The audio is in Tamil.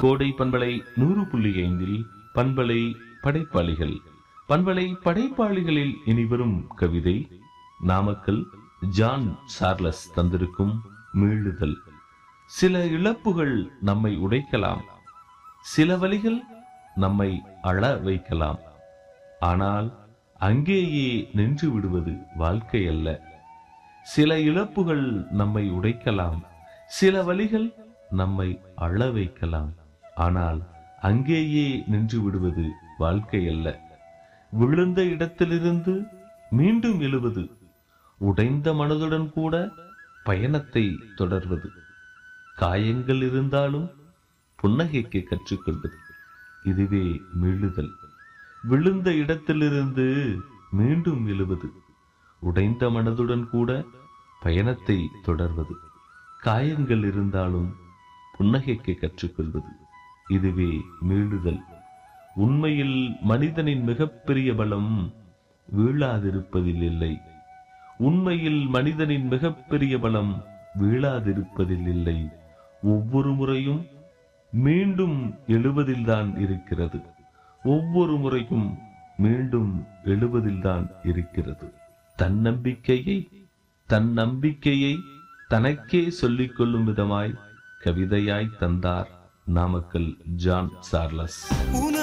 கோடை பண்பலை நூறு புள்ளி ஐந்தில் பண்பலை படைப்பாளிகள் பண்பலை படைப்பாளிகளில் இனிவரும் கவிதை நாமக்கல் ஜான் சார்லஸ் தந்திருக்கும் மீளுதல் சில இழப்புகள் நம்மை உடைக்கலாம் சில வழிகள் நம்மை அழ வைக்கலாம் ஆனால் அங்கேயே நின்று விடுவது வாழ்க்கை அல்ல சில இழப்புகள் நம்மை உடைக்கலாம் சில வழிகள் நம்மை அழ வைக்கலாம் ஆனால் அங்கேயே நின்று விடுவது வாழ்க்கை அல்ல விழுந்த இடத்திலிருந்து மீண்டும் எழுவது உடைந்த மனதுடன் கூட பயணத்தை தொடர்வது காயங்கள் இருந்தாலும் புன்னகைக்கு கற்றுக்கொள்வது இதுவே மீளுதல் விழுந்த இடத்திலிருந்து மீண்டும் எழுவது உடைந்த மனதுடன் கூட பயணத்தை தொடர்வது காயங்கள் இருந்தாலும் புன்னகைக்கு கற்றுக்கொள்வது இதுவே மீளுதல் உண்மையில் மனிதனின் மிகப்பெரிய பலம் வீழாதிருப்பதில் இல்லை உண்மையில் மனிதனின் மிகப்பெரிய பலம் வீழாதிருப்பதில் இல்லை ஒவ்வொரு முறையும் மீண்டும் எழுவதில்தான் இருக்கிறது ஒவ்வொரு முறையும் மீண்டும் எழுவதில்தான் இருக்கிறது தன்னம்பிக்கையை தன் நம்பிக்கையை தனக்கே சொல்லிக் கொள்ளும் விதமாய் கவிதையாய் தந்தார் நாமக்கல் ஜான் சார்லஸ் உன